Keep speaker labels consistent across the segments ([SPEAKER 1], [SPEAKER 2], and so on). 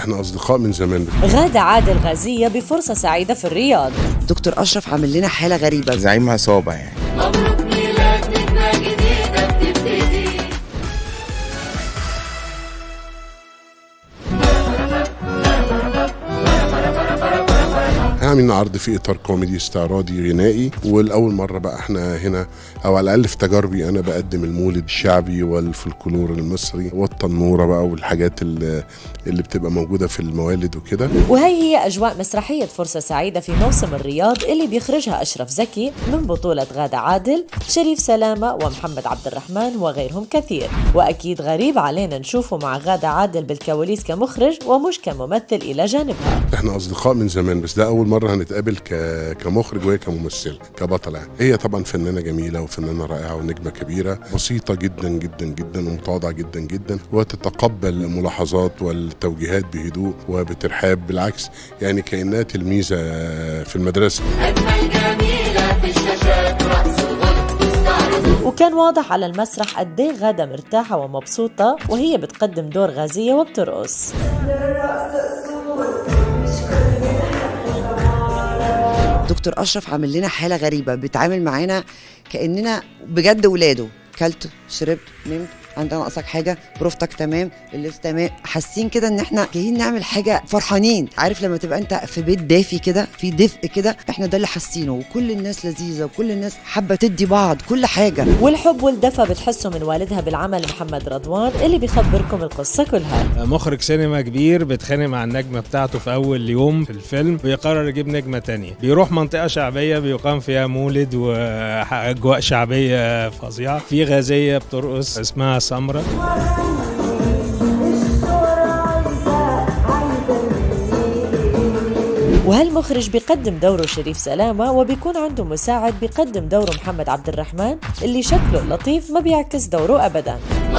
[SPEAKER 1] احنا اصدقاء من زمان
[SPEAKER 2] غادة عادل غازية بفرصة سعيدة في الرياض
[SPEAKER 3] دكتور اشرف عامل لنا حاله غريبه
[SPEAKER 4] زعيم عصابه يعني
[SPEAKER 1] هنعمل عرض في اطار كوميدي استعراضي غنائي والاول مره بقى احنا هنا او على الاقل في تجاربي انا بقدم المولد الشعبي والفلكلور المصري والتنوره بقى والحاجات اللي, اللي بتبقى موجوده في الموالد وكده
[SPEAKER 2] وهي هي أجواء مسرحية فرصة سعيدة في موسم الرياض اللي بيخرجها أشرف زكي من بطولة غادة عادل شريف سلامة ومحمد عبد الرحمن وغيرهم كثير وأكيد غريب علينا نشوفه مع غادة عادل بالكواليس كمخرج ومش كممثل إلى جانبها
[SPEAKER 1] احنا اصدقاء من زمان بس ده اول مره هنتقابل ك... كمخرج وهي كممثله كبطله يعني هي طبعا فنانه جميله وفنانه رائعه ونجمه كبيره بسيطه جدا جدا جدا ومتواضعه جدا جدا وتتقبل الملاحظات والتوجيهات بهدوء وبترحاب بالعكس يعني كانها تلميذه في المدرسه
[SPEAKER 2] وكان واضح على المسرح قد ايه غادة مرتاحة ومبسوطة وهي بتقدم دور غازية وبترقص
[SPEAKER 3] دكتور اشرف عامل لنا حاله غريبه بيتعامل معانا كاننا بجد ولاده كلت شربت نمت عندنا ناقصك حاجه بروفتك تمام اللبس تمام حاسين كده ان احنا جايين نعمل حاجه فرحانين عارف لما تبقى انت في بيت دافي كده في دفء كده احنا ده اللي حاسينه وكل الناس لذيذه وكل الناس حابه تدي بعض كل حاجه
[SPEAKER 2] والحب والدفى بتحسه من والدها بالعمل محمد رضوان اللي بيخبركم القصة كلها
[SPEAKER 5] مخرج سينما كبير بيتخانق مع النجمة بتاعته في أول يوم في الفيلم ويقرر يجيب نجمة تانية بيروح منطقة شعبية بيقام فيها مولد وأجواء شعبية فظيعة في غازية بترقص اسمها سمرة
[SPEAKER 2] وهالمخرج بيقدم دوره شريف سلامة وبيكون عنده مساعد بيقدم دوره محمد عبد الرحمن اللي شكله لطيف ما بيعكس دوره أبدا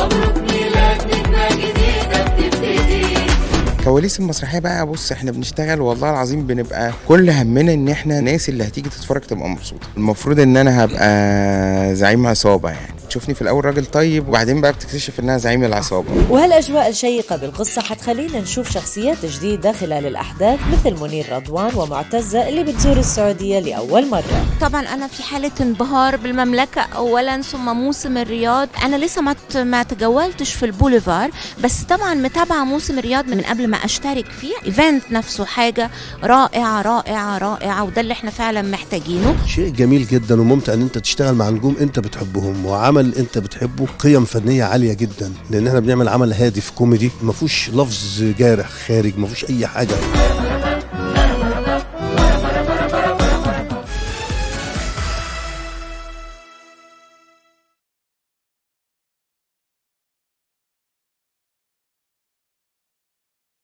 [SPEAKER 4] كواليس المسرحيه بقى بص احنا بنشتغل والله العظيم بنبقى كل همنا ان احنا الناس اللي هتيجي تتفرج تبقى مبسوطه المفروض ان انا هبقى زعيم عصابه يعني تشوفني في الاول راجل طيب وبعدين بقى بتكتشف انها زعيم العصابه
[SPEAKER 2] وهالأجواء الشيقة بالقصة حتخلينا نشوف شخصيات جديدة خلال الأحداث مثل منير رضوان ومعتزة اللي بتزور السعودية لأول مرة
[SPEAKER 6] طبعا انا في حاله انبهار بالمملكه اولا ثم موسم الرياض انا لسه ما ت- ما تجولتش في البوليفار بس طبعا متابعه موسم الرياض من قبل ما اشترك فيه ايفنت نفسه حاجه رائعه رائعه رائعه وده اللي احنا فعلا محتاجينه
[SPEAKER 7] شيء جميل جدا وممتع ان انت تشتغل مع نجوم انت بتحبهم وعمل انت بتحبه قيم فنيه عاليه جدا لان احنا بنعمل عمل هادف كوميدي ما فيهوش لفظ جارح خارج ما فيهوش اي حاجه